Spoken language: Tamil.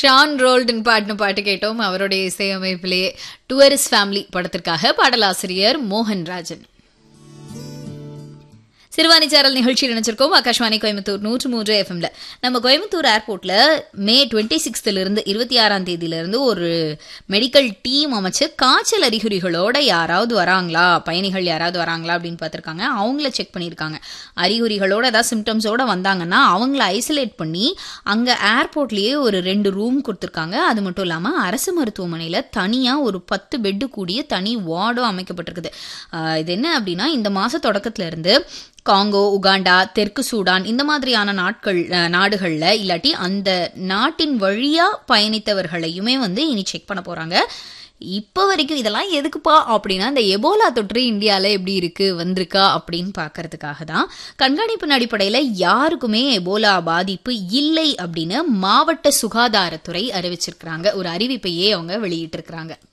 ஷான் ரோல்டன் பாடின பாட்டு கேட்டோம் அவருடைய இசையமைப்பிலேயே டூரிஸ்ட் ஃபேமிலி படத்திற்காக பாடலாசிரியர் மோகன் ராஜன் சிறுவாணி சேரல் நிகழ்ச்சி நினைச்சிருக்கோம் ஆகாஷ்வாணி கோயம்புத்தூர் நூற்று மூன்று எஃப்எம்ல நம்ம கோயம்புத்தூர் ஏர்போர்ட்ல மே டுவெண்ட்டி சிக்ஸ்த்ல இருந்து இருபத்தி ஆறாம் தேதியில இருந்து ஒரு மெடிக்கல் டீம் அமைச்சு காய்ச்சல் அறிகுறிகளோட யாராவது வராங்களா பயணிகள் யாராவது வராங்களா அப்படின்னு பார்த்திருக்காங்க அவங்கள செக் பண்ணியிருக்காங்க அறிகுறிகளோட ஏதாவது சிம்டம்ஸோட வந்தாங்கன்னா அவங்கள ஐசோலேட் பண்ணி அங்க ஏர்போர்ட்லயே ஒரு ரெண்டு ரூம் கொடுத்துருக்காங்க அது மட்டும் இல்லாம அரசு மருத்துவமனையில தனியா ஒரு பத்து பெட்டு கூடிய தனி வார்டும் அமைக்கப்பட்டிருக்குது ஆஹ் இது என்ன அப்படின்னா இந்த மாச தொடக்கத்துல இருந்து காங்கோ உகாண்டா தெற்கு சூடான் இந்த மாதிரியான நாட்கள் அஹ், நாடுகள்ல இல்லாட்டி அந்த நாட்டின் வழியா பயணித்தவர்களையுமே வந்து இனி செக் பண்ண போறாங்க இப்போ வரைக்கும் இதெல்லாம் எதுக்குப்பா அப்படின்னா இந்த எபோலா தொற்று இந்தியாவில் எப்படி இருக்கு வந்திருக்கா அப்படின்னு பார்க்கறதுக்காக தான் கண்காணிப்பின் அடிப்படையில் யாருக்குமே எபோலா பாதிப்பு இல்லை அப்படின்னு மாவட்ட சுகாதாரத்துறை அறிவிச்சிருக்கிறாங்க ஒரு அறிவிப்பையே அவங்க வெளியிட்டிருக்கிறாங்க